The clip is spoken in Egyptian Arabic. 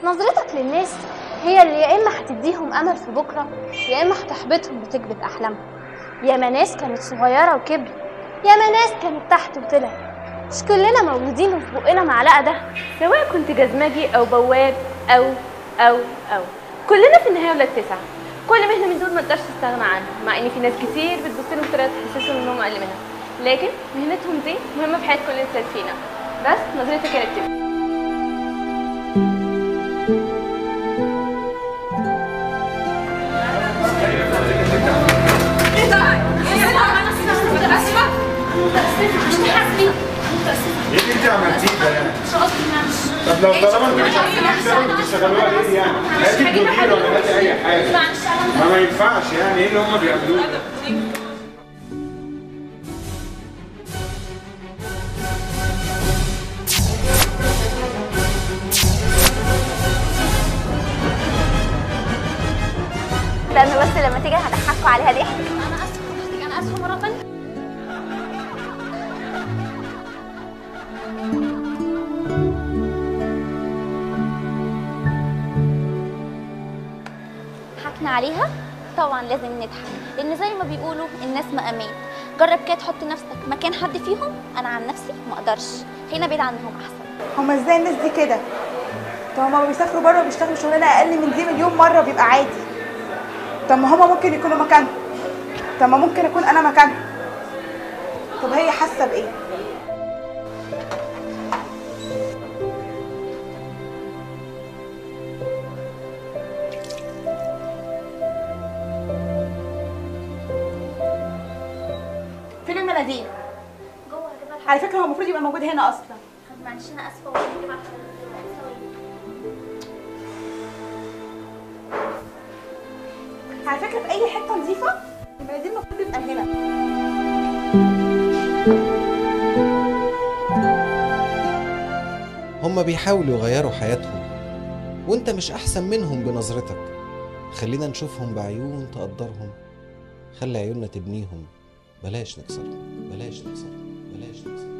نظرتك للناس هي اللي يا اما هتديهم امل في بكره يا اما هتحبطهم وتكبت احلامهم ياما ناس كانت صغيره وكبرت ياما ناس كانت تحت وطلعت مش كلنا مولودين وفي بقنا معلقه ده سواء كنت جزمجي او بواب او او او كلنا في النهايه ولاد تسعه كل مهنه من دول ما تقدرش تستغنى عنها مع ان في ناس كتير بتبص لهم بطريقه تحسسهم انهم اقل منها لكن مهنتهم دي مهمه في حياه كل انسان فينا بس نظرتك هي اللي بتفرق ايه اللي انت عملتيه ده يعني؟ طب لو طالما انت مش عارفين تشتغلوا بتشتغلوها ليه يعني؟ هاتي مدير ولا هاتي اي حاجه ما ما ينفعش يعني ايه اللي هم بيعملوه ده؟ لان بس لما تيجي هضحكوا عليها ضحك انا اسفه حضرتك انا اسفه مره ثانيه ضحكنا عليها طبعا لازم نضحك لان زي ما بيقولوا الناس ما امان جرب كده تحط نفسك مكان حد فيهم انا عن نفسي ما اقدرش خلينا بعيد عنهم احسن هما ازاي الناس دي كده طب هما بيسافروا بره وبيشتغلوا شغلانه اقل من دي مليون مره بيبقى عادي طب ما هما ممكن يكونوا مكانهم طب ما ممكن اكون انا مكانهم طب هي حاسه بايه فين المناديل جوه هجيبها على فكره هو المفروض يبقى موجود هنا اصلا لحد معلش انا اسفه وهجيب على على فكره في اي حته نظيفه المناديل المفروض يبقى هنا هما بيحاولوا يغيروا حياتهم وانت مش احسن منهم بنظرتك خلينا نشوفهم بعيون تقدرهم خلي عيوننا تبنيهم بلاش نكسرهم بلاش نكسرهم بلاش نكسرهم